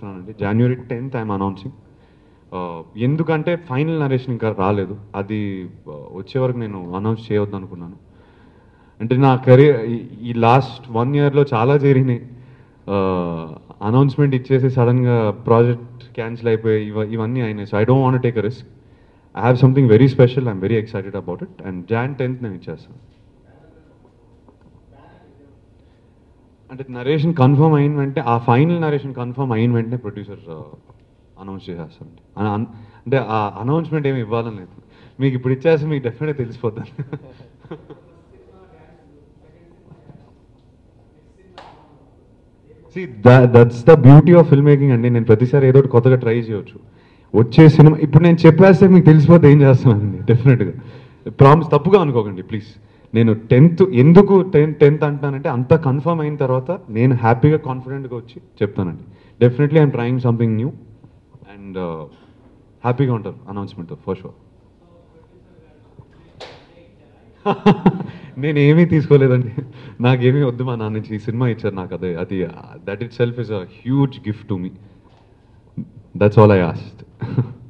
చేస్తున్నానండి January tenth I'm announcing ఎందుకంటే final narration ఇంకా రాలేదు అది uh, వచ్చే వరకు నేను అనౌన్స్ చేయవద్దు అనుకున్నాను అంటే నా కెరీర్ ఈ లాస్ట్ వన్ ఇయర్లో చాలా జరిగినాయి అనౌన్స్మెంట్ ఇచ్చేసి సడన్గా ప్రాజెక్ట్ క్యాన్సిల్ అయిపోయి ఇవ ఇవన్నీ అయినాయి so I don't want take a risk I have something very special I'm very excited about it and Jan tenth నేను ఇచ్చేస్తాను అంటే నరేషన్ కన్ఫర్మ్ అయిన వెంటనే ఆ ఫైనల్ నరేషన్ కన్ఫర్మ్ అయిన వెంటనే ప్రొడ్యూసర్ అనౌన్స్ చేసేస్తారండి అన- అన్- అంటే ఆ అనౌన్స్మెంట్ ఏమి ఇవ్వాలని లేదు మీకు ఇప్పుడు ఇచ్చేస్తే మీకు డెఫినెట్గా తెలిసిపోద్ది see that's the beauty of film making అండి నేను ప్రతిసారి ఏదో ఒకటి కొత్తగా ట్రై చేయొచ్చు వచ్చే సినిమా ఇప్పుడు నేను చెప్పేస్తే మీకు తెలిసిపోతే ఏం చేస్తానండి డెఫినెట్గా ప్రామిస్ తప్పుగా అనుకోకండి ప్లీజ్ నేను టెన్త్ ఎందుకు టెన్త్ టెన్త్ అంటున్నానంటే అంత కన్ఫర్మ్ అయిన తర్వాత నేను హ్యాపీగా కాన్ఫిడెంట్గా వచ్చి చెప్తానండి definitely I'm trying something new and హ్యాపీగా ఉంటారు అనౌన్స్మెంట్ ఫర్ షూర్ నేను ఏమీ తీసుకోలేదండి నాకేమీ వద్దు మా నాన్న నుంచి ఈ సినిమా ఇచ్చారు నాకు అదే అది that itself is a huge gift to me that's all I ఆస్ట్